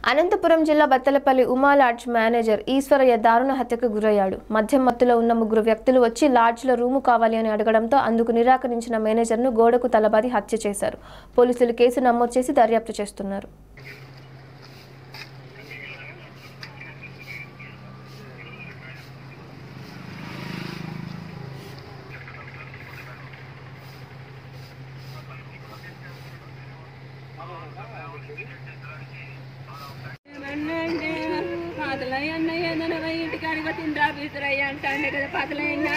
అనంతపురం జిల్లా Bathalapalli Uma lodge manager Eswaraiah దారుణ హత్యకు గురయ్యాడు మద్యం మత్తులో ఉన్న ముగ్గురు వ్యక్తులు వచ్చి లాడ్జ్లో రూము కావాలి అని అడగడంతో అందుకు నిరాకరించిన మేనేజర్ను గోడకు తలబాది హత్య చేశారు పోలీసులు కేసు నమోదు చేసి దర్యాప్తు చేస్తున్నారు అన్నండి పాతలయ్య అన్నయ్య నలభై ఇంటికి అడిగి తింటా బీసురయ్య అంటాండే కదా పాతలయ్య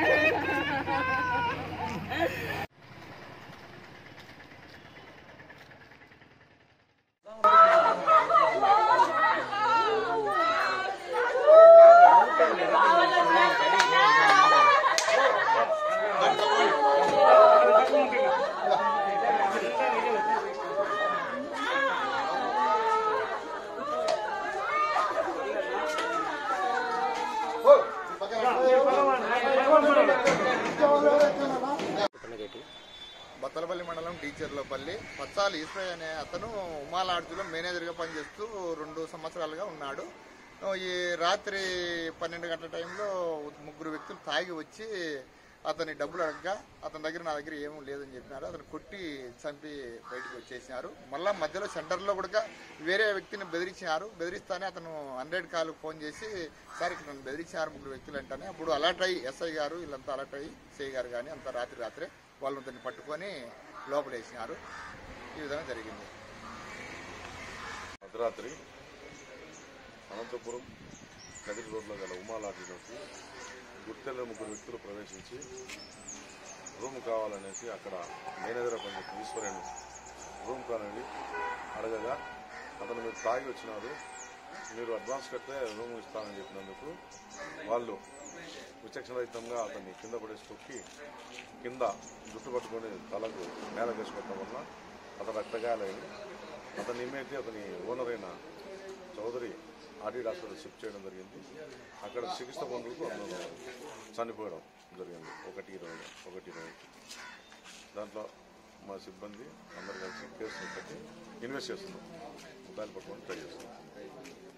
బత్తలపల్లి మండలం టీచర్లపల్లి పచ్చాలి ఈశ్వరయ్య అనే అతను ఉమా లాడ్జ్లో మేనేజర్గా పనిచేస్తూ రెండు సంవత్సరాలుగా ఉన్నాడు ఈ రాత్రి పన్నెండు గంటల టైంలో ముగ్గురు వ్యక్తులు తాగి వచ్చి అతని డబ్బులు అడగగా అతని దగ్గర నా దగ్గర ఏమీ లేదని చెప్పినారు అతను కొట్టి చంపి బయటకు వచ్చేసినారు మళ్ళా మధ్యలో సెంటర్లో కూడా వేరే వ్యక్తిని బెదిరించినారు బెదిరిస్తానే అతను హండ్రెడ్ కాల్ ఫోన్ చేసి సార్ ఇక్కడ నన్ను బెదిరించినారు ముగ్గురు వ్యక్తులు అంటానే అప్పుడు అలర్ట్ అయ్యి ఎస్ఐ గారు వీళ్ళంతా అలర్ట్ అయ్యి సిఐ గారు కానీ అంతా రాత్రి రాత్రే వాళ్ళు దాన్ని పట్టుకొని లోపలేసినారు ఈ విధంగా జరిగింది అర్ధరాత్రి అనంతపురం కదిరి రోడ్లో గల ఉమా లాడ్జిలోకి గుర్తెల్ల ముగ్గురు వ్యక్తులు ప్రవేశించి రూమ్ కావాలనేసి అక్కడ మేనేజర్ పనిచేసిన ఈశ్వరుని రూమ్ కావాలని అడగగా అతను మీరు తాగి వచ్చినారు మీరు అడ్వాన్స్ కడితే రూమ్ ఇస్తానని చెప్పినందుకు వాళ్ళు విచక్షణరహితంగా అతన్ని కింద పడేసి తొక్కి కింద జుట్టు పట్టుకొని తలకు నేల వేసుకోవటం వల్ల అతను రక్తగాయాలైంది అతని ఇమీడియట్లీ అతని ఓనర్ అయిన చౌదరి ఆర్డీడ్ హాస్పిటల్ షిఫ్ట్ చేయడం జరిగింది అక్కడ చికిత్స పొందుతూ అతను చనిపోవడం జరిగింది ఒకటి ఇరవై ఒకటి ఇరవై దాంట్లో మా సిబ్బంది అందరు కలిసి కేసు పెట్టి ఇన్వెస్ట్ చేస్తున్నాం దాన్ని పట్టుకొని ట్రై చేస్తున్నాం